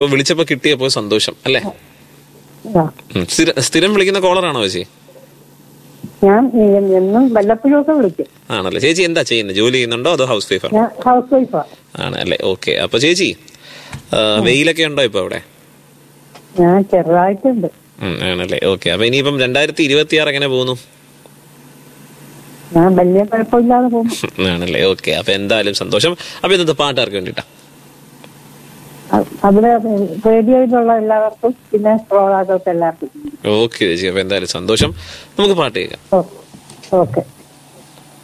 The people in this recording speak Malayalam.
അപ്പൊ വിളിച്ചപ്പോ കിട്ടിയപ്പോ സന്തോഷം അല്ലേ ആ. ഉം. സ്ഥിര- സ്ഥിരം വിളിക്കുന്ന കോളറാണോ ചേച്ചി ഞാൻ എ- എന്നും വല്ലപ്പോഴും ഒക്കെ വിളിക്കും ആണല്ലേ ചേച്ചി എന്താ ചെയ്യുന്നത് ജോലി ചെയ്യുന്നുണ്ടോ അതോ ഹൗസ് വൈഫാണോ ഞാൻ ഹൗസ് വൈഫാ ആണല്ലേ ഓക്കെ അപ്പൊ ചേച്ചി ആ, വെയിലൊക്കെ ഉണ്ടോ ഇപ്പൊ അവിടെ ഞാൻ ചെറുതായിട്ടുണ്ട് ഉം, ആണല്ലേ ഓക്കെ അപ്പൊ ഇനിയിപ്പം രണ്ടായിരത്തി ഇരുപത്തി ആറ് എങ്ങനെ പോകുന്നു ഞാൻ വലിയ കുഴപ്പമില്ലാതെ പോകുന്നു ഉം, ആണല്ലേ ഓക്കെ അപ്പൊ എന്തായാലും സന്തോഷം അപ്പൊ ഇന്നത്തെ പാട്ട് ആർക്ക് വേണ്ടിട്ടാ അ- അവിടെ റേഡിയോയിലുള്ള എല്ലാവർക്കും പിന്നെ ശ്രോതാക്കൾക്ക് എല്ലാവർക്കും ഓക്കെ ചേച്ചി അപ്പൊ എന്തായാലും സന്തോഷം നമുക്ക് പാട്ട് കേൾക്കാം ഓ- ഓക്കെ